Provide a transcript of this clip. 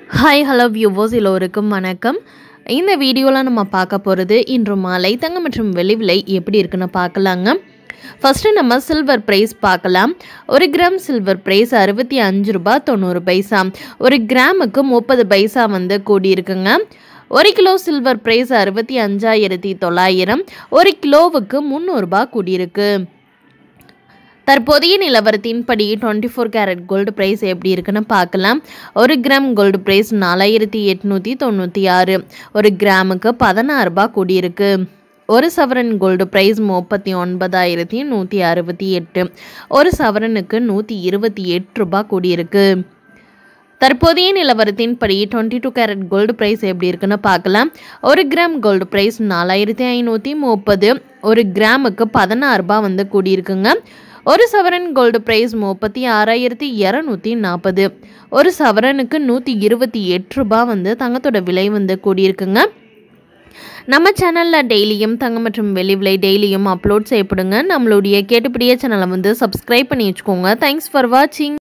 hi hello viewers எல்லோருக்கும் வணக்கம் இந்த வீடியோவில் நம்ம பார்க்க போகிறது இன்று மாலை தங்கம் மற்றும் வெள்ளி விலை எப்படி இருக்குன்னு பார்க்கலாங்க ஃபஸ்ட்டு நம்ம சில்வர் ப்ரைஸ் பார்க்கலாம் ஒரு கிராம் சில்வர் ப்ரைஸ் அறுபத்தி அஞ்சு ரூபாய் தொண்ணூறு பைசா ஒரு கிராமுக்கு முப்பது பைசா வந்து கூடியிருக்குங்க ஒரு கிலோ சில்வர் ப்ரைஸ் அறுபத்தி அஞ்சாயிரத்தி தொள்ளாயிரம் ஒரு கிலோவுக்கு முந்நூறுரூபா கூடியிருக்கு தற்போதைய நிலவரத்தின்படி twenty four carat gold price எப்படி இருக்குன்னு பார்க்கலாம் ஒரு கிராம் கோல்டு ப்ரைஸ் நாலாயிரத்தி எட்நூற்றி தொண்ணூற்றி ஆறு ஒரு கிராமுக்கு பதினாறு ரூபாய் கூடியிருக்கு ஒரு சவரன் கோல்டு ப்ரைஸ் முப்பத்தி ஒன்பதாயிரத்தி நூற்றி அறுபத்தி எட்டு ஒரு சவரனுக்கு நூற்றி இருபத்தி எட்டு ரூபாய் கூடியிருக்கு தற்போதைய நிலவரத்தின்படி twenty two carat gold price எப்படி இருக்குன்னு பார்க்கலாம் ஒரு கிராம் கோல்டு ப்ரைஸ் நாலாயிரத்தி ஐநூற்றி முப்பது ஒரு கிராமுக்கு பதினாறு ரூபாய் வந்து கூடியிருக்குங்க ஒரு சவரன் கோல்டு ப்ரைஸ் முப்பத்தி ஆறாயிரத்தி இரநூத்தி நாற்பது ஒரு சவரனுக்கு நூற்றி இருபத்தி எட்டு ரூபாய் வந்து தங்கத்தோட விலை வந்து கூடியிருக்குங்க நம்ம சேனலில் டெய்லியும் தங்கம் மற்றும் வெள்ளி விலை டெய்லியும் அப்லோட் செய்யப்படுங்க நம்மளுடைய கேட்டுப்படியே சேனலை வந்து சப்ஸ்கிரைப் பண்ணி வச்சுக்கோங்க தேங்க்ஸ் ஃபார் வாட்சிங்